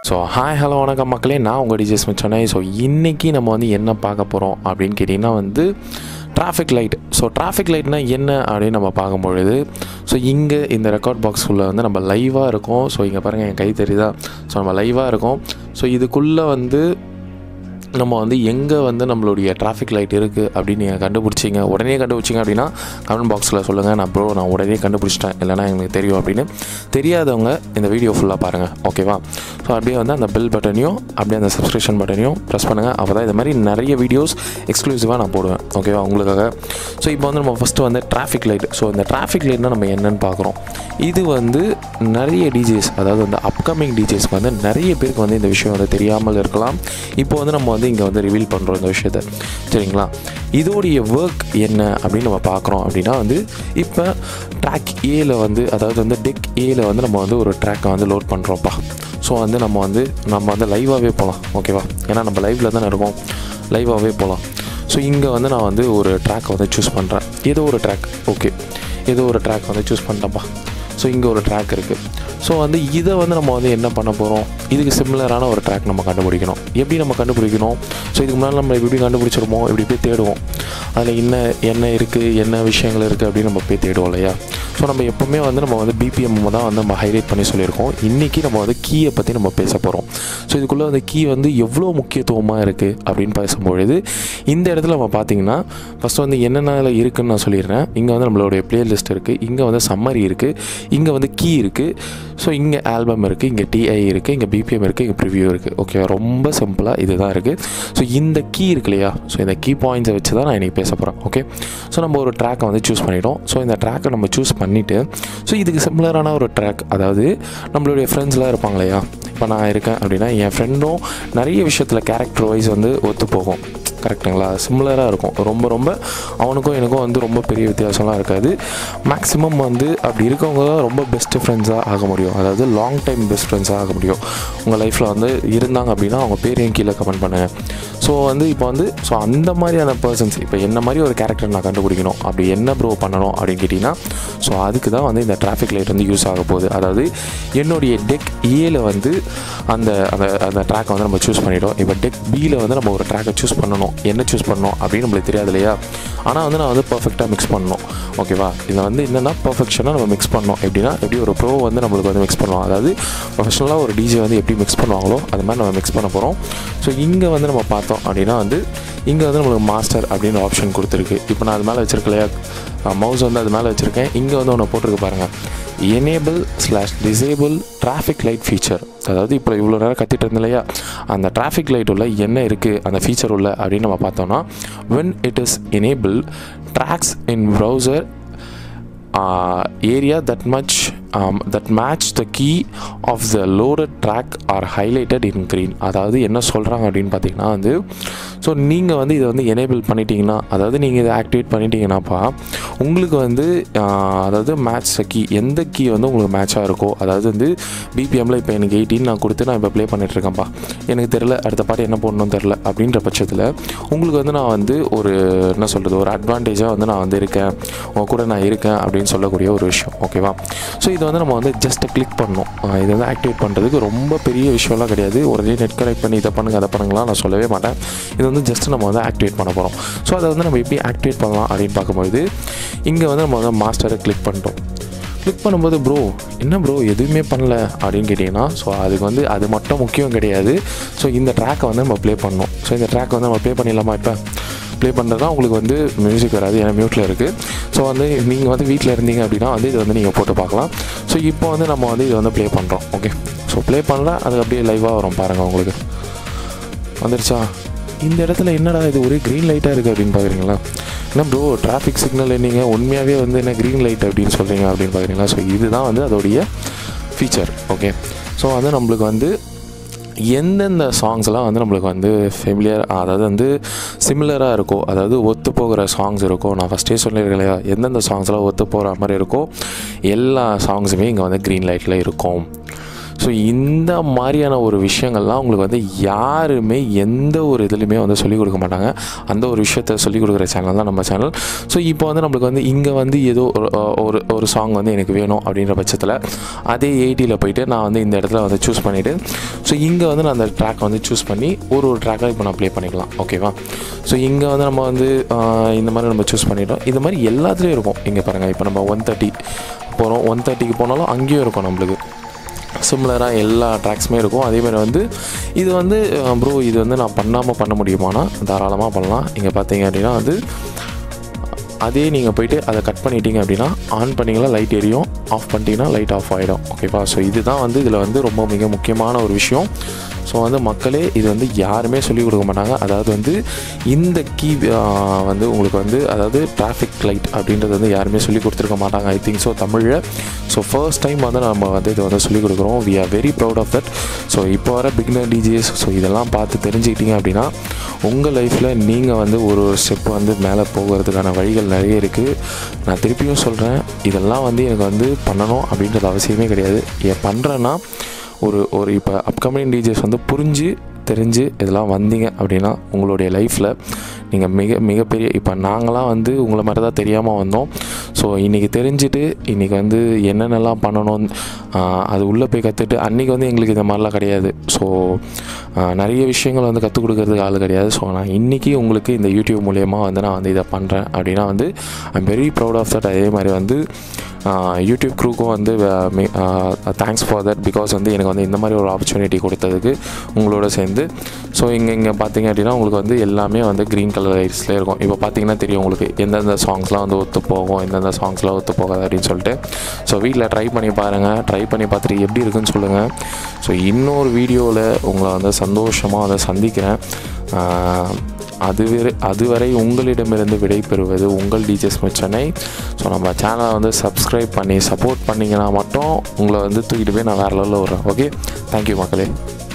so hi hello வணக்கம் மக்களே நான் உங்கள் டிஜே ஸ்மித் சென்னை ஸோ இன்றைக்கி நம்ம வந்து என்ன பார்க்க போகிறோம் அப்படின்னு கேட்டிங்கன்னா வந்து டிராஃபிக் லைட் ஸோ டிராஃபிக் லைட்னா என்ன அப்படின்னு நம்ம பார்க்கும்பொழுது ஸோ இங்கே இந்த ரெக்கார்ட் பாக்ஸ்குள்ளே வந்து நம்ம லைவாக இருக்கோம் ஸோ இங்கே பாருங்கள் என் கை தெரியுதா ஸோ நம்ம லைவாக இருக்கோம் ஸோ இதுக்குள்ளே வந்து நம்ம வந்து எங்கே வந்து நம்மளுடைய டிராஃபிக் லைட் இருக்குது அப்படின்னு நீங்கள் கண்டுபிடிச்சிங்க உடனே கண்டுபிடிச்சிங்க அப்படின்னா கமெண்ட் பாக்ஸில் சொல்லுங்கள் நான் ப்ரோ நான் உடனே கண்டுபிடிச்சிட்டேன் இல்லைனா எனக்கு தெரியும் அப்படின்னு தெரியாதவங்க இந்த வீடியோ ஃபுல்லாக பாருங்கள் ஓகேவா ஸோ அப்படியே வந்து அந்த பெல் பட்டனையும் அப்படியே அந்த சப்ஸ்கிரிப்ஷன் பட்டனையும் ப்ரெஸ் பண்ணுங்கள் அப்போ தான் இது மாதிரி நிறைய வீடியோஸ் எக்ஸ்க்ளூசிவாக நான் போடுவேன் ஓகேவா உங்களுக்காக ஸோ இப்போ வந்து நம்ம ஃபஸ்ட்டு வந்து டிராஃபிக் லைட் ஸோ இந்த டிராஃபிக் லைட்னா நம்ம என்னென்னு பார்க்குறோம் இது வந்து நிறைய டிஜேஸ் அதாவது வந்து அப்கமிங் டிஜேஸ்க்கு வந்து நிறைய பேருக்கு வந்து இந்த விஷயம் வந்து தெரியாமல் இருக்கலாம் இப்போ வந்து நம்ம வந்து இங்கே வந்து ரிவீல் பண்ணுறோம் இந்த விஷயத்த சரிங்களா இதோடைய ஒர்க் என்ன அப்படின்னு நம்ம பார்க்குறோம் அப்படின்னா வந்து இப்போ ட்ராக் ஏல வந்து அதாவது வந்து டெக் ஏல வந்து நம்ம வந்து ஒரு ட்ராக்கை வந்து லோட் பண்ணுறோம்ப்பா ஸோ வந்து நம்ம வந்து நம்ம வந்து லைவாகவே போகலாம் ஓகேவா ஏன்னா நம்ம லைவில் தானே இருக்கோம் லைவாகவே போகலாம் ஸோ இங்கே வந்து நான் வந்து ஒரு ட்ராக்கை வந்து சூஸ் பண்ணுறேன் ஏதோ ஒரு ட்ராக் ஓகே ஏதோ ஒரு ட்ராக் வந்து சூஸ் பண்ணிட்டேன்ப்பா ஸோ இங்கே ஒரு ட்ராக் இருக்குது ஸோ வந்து இதை வந்து நம்ம வந்து என்ன பண்ண போகிறோம் இதுக்கு சிமிலரான ஒரு ட்ராக் நம்ம கண்டுபிடிக்கணும் எப்படி நம்ம கண்டுபிடிக்கணும் ஸோ இதுக்கு முன்னாடி நம்ம எப்படி கண்டுபிடிச்சிருமோ இப்படி போய் தேடுவோம் அதில் என்ன என்ன இருக்குது என்ன விஷயங்கள் இருக்குது அப்படின்னு நம்ம போய் தேடுவோம் இல்லையா ஸோ நம்ம எப்போவுமே வந்து நம்ம வந்து பிபிஎம் தான் வந்து நம்ம ஹைலைட் பண்ணி சொல்லியிருக்கோம் இன்றைக்கி நம்ம வந்து கீயை பற்றி நம்ம பேச போகிறோம் ஸோ இதுக்குள்ளே வந்து கீ வந்து எவ்வளோ முக்கியத்துவமாக இருக்குது அப்படின்னு பேசும்பொழுது இந்த இடத்துல நம்ம பார்த்தீங்கன்னா ஃபஸ்ட்டு வந்து என்னென்ன இருக்குதுன்னு நான் சொல்லிடுறேன் இங்கே வந்து நம்மளுடைய பிளேலிஸ்ட் இருக்குது இங்கே வந்து சம்மரி இருக்குது இங்கே வந்து கீ இருக்குது ஸோ இங்கே ஆல்பம் இருக்குது இங்கே டிஐ இருக்குது இங்கே பிபிஎம் இருக்குது இங்கே ப்ரிவியூ இருக்குது ஓகே ரொம்ப சிம்பிளாக இதுதான் இருக்குது ஸோ இந்த கீ இருக்கு இல்லையா ஸோ இந்த கீ பாயிண்ட்ஸை வச்சு தான் நான் இன்றைக்கி பேச போகிறேன் ஓகே ஸோ நம்ம ஒரு ட்ராக்கை வந்து சூஸ் பண்ணிட்டோம் ஸோ இந்த ட்ராக்கை நம்ம சூஸ் பண்ணிவிட்டு ஸோ இதுக்கு சிமிலரான ஒரு ட்ராக் அதாவது நம்மளுடைய ஃப்ரெண்ட்ஸ்லாம் இருப்பாங்க இல்லையா இப்போ நான் இருக்கேன் அப்படின்னா என் ஃப்ரெண்டும் நிறைய விஷயத்தில் கேரக்டர் வைஸ் வந்து ஒத்து போகும் கரெக்டுங்களா சிமிலராக இருக்கும் ரொம்ப ரொம்ப அவனுக்கும் எனக்கும் வந்து ரொம்ப பெரிய வித்தியாசம்லாம் இருக்காது மேக்ஸிமம் வந்து அப்படி இருக்கவங்க தான் ரொம்ப பெஸ்ட்டு ஃப்ரெண்ட்ஸாக ஆக முடியும் அதாவது லாங் டைம் பெஸ்ட் ஃப்ரெண்ட்ஸாக ஆக முடியும் உங்கள் லைஃப்பில் வந்து இருந்தாங்க அப்படின்னா அவங்க பேரையும் கீழே கமெண்ட் பண்ணுங்கள் ஸோ வந்து இப்போ வந்து ஸோ அந்த மாதிரியான பர்சன்ஸ் இப்போ என்ன மாதிரி ஒரு கேரக்டர் நான் கண்டுபிடிக்கணும் அப்படி என்ன ப்ரோ பண்ணணும் அப்படின்னு கேட்டிங்கன்னா ஸோ அதுக்கு தான் வந்து இந்த டிராஃபிக் லைட் வந்து யூஸ் ஆக போகுது அதாவது என்னுடைய டெக் ஏல வந்து அந்த அந்த அந்த ட்ராக்கை வந்து நம்ம சூஸ் பண்ணிட்டோம் இப்போ டெக் பியில் வந்து நம்ம ஒரு ட்ராக்கை சூஸ் பண்ணணும் என்ன சூஸ் பண்ணணும் அப்படின்னு நம்மளுக்கு தெரியாது இல்லையா ஆனால் வந்து நான் வந்து பர்ஃபெக்டாக மிக்ஸ் பண்ணணும் ஓகேவா இதில் வந்து என்னென்னா பர்ஃபெக்ஷனாக நம்ம மிக்ஸ் பண்ணோம் எப்படின்னா எப்படி ஒரு ப்ரோ வந்து நம்மளுக்கு வந்து மிக்ஸ் பண்ணுவோம் அதாவது ப்ரொஃபஷனலாக ஒரு டிஜே வந்து எப்படி மிக்ஸ் பண்ணுவாங்களோ அது மாதிரி நம்ம மிக்ஸ் பண்ண போகிறோம் ஸோ இங்கே வந்து நம்ம பார்த்தோம் அப்படின்னா வந்து இங்கே வந்து நம்மளுக்கு மாஸ்டர் அப்படின்னு ஆப்ஷன் கொடுத்துருக்கு இப்போ நான் அது மேலே வச்சுருக்க இல்லையா மவுஸ் வந்து அது மேலே வச்சுருக்கேன் இங்கே வந்து ஒன்று போட்டிருக்கு பாருங்கள் enable slash disable traffic light feature அதாவது இப்போ இவ்வளோ நேரம் கத்திட்டு இருந்தோம் இல்லையா அந்த டிராஃபிக் லைட் உள்ள என்ன இருக்குது அந்த ஃபீச்சர் உள்ள அப்படின்னு நம்ம பார்த்தோம்னா when it is enable tracks in browser area that much that match the key of the loaded track are highlighted in green அதாவது என்ன சொல்கிறாங்க அப்படின்னு பார்த்தீங்கன்னா வந்து ஸோ நீங்கள் வந்து இதை வந்து எனேபிள் பண்ணிட்டீங்கன்னா அதாவது நீங்கள் இதை ஆக்டிவேட் பண்ணிட்டீங்கன்னாப்பா உங்களுக்கு வந்து அதாவது மேட்ச் கீ எந்த கீ வந்து உங்களுக்கு மேட்சாக இருக்கோ அதாவது வந்து பிபிஎம்மில் இப்போ எனக்கு எயிட்டீன் நான் கொடுத்து நான் இப்போ ப்ளே பண்ணிட்டுருக்கேன்ப்பா எனக்கு தெரில அடுத்த பாட்டு என்ன போடணும்னு தெரில அப்படின்ற பட்சத்தில் உங்களுக்கு வந்து நான் வந்து ஒரு என்ன சொல்கிறது ஒரு அட்வான்டேஜாக வந்து நான் வந்து இருக்கேன் உங்கள் கூட நான் இருக்கேன் அப்படின்னு சொல்லக்கூடிய ஒரு விஷயம் ஓகேவா ஸோ இதை வந்து நம்ம வந்து ஜஸ்ட் கிளிக் பண்ணணும் இதை வந்து ஆக்டிவேட் பண்ணுறதுக்கு ரொம்ப பெரிய விஷயம்லாம் கிடையாது உடனே நெட் கனெக்ட் பண்ணி இதை பண்ணுங்கள் அதை பண்ணுங்களாம் நான் சொல்லவே மாட்டேன் இது வந்து ஜஸ்ட் நம்ம வந்து ஆக்டிவேட் பண்ண போகிறோம் ஸோ அதை வந்து நம்ம எப்படி ஆக்டிவேட் பண்ணலாம் அப்படின்னு பார்க்கும்போது இங்கே வந்து நம்ம வந்து மாஸ்டரை கிளிக் பண்ணிட்டோம் கிளிக் பண்ணும்போது ப்ரோ என்ன ப்ரோ எதுவுமே பண்ணல அப்படின்னு கேட்டிங்கன்னா ஸோ அதுக்கு வந்து அது மட்டும் முக்கியம் கிடையாது ஸோ இந்த ட்ராக்கை வந்து நம்ம ப்ளே பண்ணணும் ஸோ இந்த ட்ராக்கை வந்து நம்ம ப்ளே பண்ணிடலாமா இப்போ ப்ளே பண்ணுறதா உங்களுக்கு வந்து மியூசிக் வராது ஏன்னா மியூட்டில் இருக்குது ஸோ வந்து நீங்கள் வந்து வீட்டில் இருந்தீங்க அப்படின்னா வந்து இதை வந்து நீங்கள் போட்டு பார்க்கலாம் ஸோ இப்போ வந்து நம்ம வந்து இதை வந்து ப்ளே பண்ணுறோம் ஓகே ஸோ ப்ளே பண்ணலாம் அது அப்படியே லைவாக வரும் பாருங்கள் உங்களுக்கு வந்துருச்சா இந்த இடத்துல என்னடா இது ஒரே க்ரீன் லைட்டாக இருக்குது அப்படின்னு பார்க்குறீங்களா என்ன ப்ரோ டிராஃபிக் சிக்னல் என்னங்க உண்மையாகவே வந்து என்ன க்ரீன் லைட் அப்படின்னு சொல்கிறீங்க அப்படின்னு பார்க்குறீங்களா ஸோ இதுதான் வந்து அதோடைய ஃபீச்சர் ஓகே ஸோ வந்து நம்மளுக்கு வந்து எந்தெந்த சாங்ஸ்லாம் வந்து நம்மளுக்கு வந்து ஃபெமிலியர் அதாவது வந்து சிமிலராக இருக்கோ அதாவது ஒத்து போகிற சாங்ஸ் இருக்கோ நான் ஃபஸ்ட்டே சொல்லியிருக்கேன் இல்லையா எந்தெந்த சாங்ஸ்லாம் ஒத்து போகிற மாதிரி இருக்கோ எல்லா சாங்ஸுமே இங்கே வந்து க்ரீன் லைட்டில் இருக்கும் ஸோ இந்த மாதிரியான ஒரு விஷயங்கள்லாம் உங்களுக்கு வந்து யாருமே எந்த ஒரு இதுலையுமே வந்து சொல்லிக் கொடுக்க மாட்டாங்க அந்த ஒரு விஷயத்த சொல்லிக் கொடுக்குற சேனல் தான் நம்ம சேனல் ஸோ இப்போ வந்து நம்மளுக்கு வந்து இங்கே வந்து ஏதோ ஒரு ஒரு ஒரு சாங் வந்து எனக்கு வேணும் அப்படின்ற பட்சத்தில் அதே எயிட்டியில் போயிட்டு நான் வந்து இந்த இடத்துல வந்து சூஸ் பண்ணிவிட்டு ஸோ இங்கே வந்து நான் அந்த ட்ராக் வந்து சூஸ் பண்ணி ஒரு ஒரு ட்ராக்காக இப்போ நான் ப்ளே பண்ணிக்கலாம் ஓகேவா ஸோ இங்கே வந்து நம்ம வந்து ஆஹ், இந்த மாதிரி நம்ம சூஸ் பண்ணிட்டோம் இந்த மாதிரி எல்லாத்துலேயும் இருக்கும் இங்கே பாருங்கள் இப்போ நம்ம ஒன் தேர்ட்டி போகிறோம் ஒன் தேர்ட்டிக்கு போனாலும் அங்கேயும் இருக்கும் நம்மளுக்கு சிம்லராக எல்லா ட்ராக்ஸுமே இருக்கும் அதே மாதிரி வந்து இது வந்து ப்ரோ இது வந்து நான் பண்ணாமல் பண்ண முடியுமானா தாராளமாக பண்ணலாம் இங்கே பார்த்தீங்க அப்படின்னா வந்து அதே நீங்கள் போயிட்டு அதை கட் பண்ணிட்டீங்க அப்படின்னா ஆன் பண்ணிங்கன்னா லைட் எரியும் ஆஃப் பண்ணிட்டீங்கன்னா லைட் ஆஃப் ஆகிடும் ஓகேவா ஸோ இதுதான் வந்து இதில் வந்து ரொம்ப மிக முக்கியமான ஒரு விஷயம் ஸோ வந்து மக்களே இது வந்து யாருமே சொல்லிக் கொடுக்க மாட்டாங்க அதாவது வந்து இந்த கீ வந்து உங்களுக்கு வந்து அதாவது டிராஃபிக் லைட் அப்படின்றது வந்து யாருமே சொல்லிக் கொடுத்துருக்க மாட்டாங்க ஐ திங்க் ஸோ தமிழில் ஸோ ஃபர்ஸ்ட் டைம் வந்து நம்ம வந்து இதை வந்து சொல்லிக் கொடுக்குறோம் we are very proud of that so இப்போ வர பிகினர் டிஜிஎஸ் ஸோ இதெல்லாம் பார்த்து தெரிஞ்சுக்கிட்டீங்க அப்படின்னா உங்கள் லைஃப்பில் நீங்கள் வந்து ஒரு ஒரு ஸ்டெப் வந்து மேலே போகிறதுக்கான வழிகள் நிறைய இருக்குது நான் திருப்பியும் சொல்கிறேன் இதெல்லாம் வந்து எனக்கு வந்து பண்ணணும் அப்படின்றது அவசியமே கிடையாது ஏன் பண்ணுறேன்னா ஒரு ஒரு இப்போ அப்கமிங் டிஜேஸ் வந்து புரிஞ்சு தெரிஞ்சு இதெல்லாம் வந்தீங்க அப்படின்னா உங்களுடைய லைஃப்பில் நீங்கள் மிக மிகப்பெரிய இப்போ நாங்களாம் வந்து உங்களை மாதிரி தான் தெரியாமல் வந்தோம் ஸோ இன்றைக்கி தெரிஞ்சுட்டு இன்றைக்கி வந்து என்னென்னலாம் பண்ணணும் ஆஹ், அது உள்ளே போய் கற்றுட்டு அன்றைக்கி வந்து எங்களுக்கு இந்த மாதிரிலாம் கிடையாது ஸோ நிறைய விஷயங்கள் வந்து கற்றுக் கொடுக்கறதுக்கு ஆள் கிடையாது ஸோ நான் இன்றைக்கி உங்களுக்கு இந்த யூடியூப் மூலயமா வந்து நான் வந்து இதை பண்ணுறேன் அப்படின்னா வந்து I'm very proud of that அதே மாதிரி வந்து ஆஹ் யூடியூப் க்ரூக்கும் வந்து தேங்க்ஸ் ஃபார் தட் பிகாஸ் வந்து எனக்கு வந்து இந்த மாதிரி ஒரு ஆப்பர்ச்சுனிட்டி கொடுத்ததுக்கு உங்களோட சேர்ந்து ஸோ இங்கே இங்கே பார்த்தீங்க அப்படின்னா உங்களுக்கு வந்து எல்லாமே வந்து க்ரீன் கலர் லைட்ஸ்லேயே இருக்கும் இப்போ பார்த்தீங்கன்னா தெரியும் உங்களுக்கு எந்தெந்த சாங்ஸ்லாம் வந்து ஒத்து போகும் எந்தெந்த சாங்ஸ்லாம் ஒத்து போகாது அப்படின்னு சொல்லிட்டு ஸோ வீட்டில் ட்ரை பண்ணி பாருங்கள் ட்ரை பண்ணி பார்த்துட்டு எப்படி இருக்குன்னு சொல்லுங்கள் ஸோ இன்னொரு வீடியோவில் உங்களை வந்து சந்தோஷமாக வந்து சந்திக்கிறேன் ஆஹ் அதுவரை அதுவரை உங்களிடமிருந்து விடை பெறுவது உங்கள் டிஜஸ் சென்னை ஸோ நம்ம சேனலை வந்து சப்ஸ்கிரைப் பண்ணி சப்போர்ட் பண்ணிங்கன்னா மட்டும் உங்களை வந்து தூக்கிட்டு போய் நான் வேறு லெவலில் விட்றேன் ஓகே தேங்க்யூ மக்களே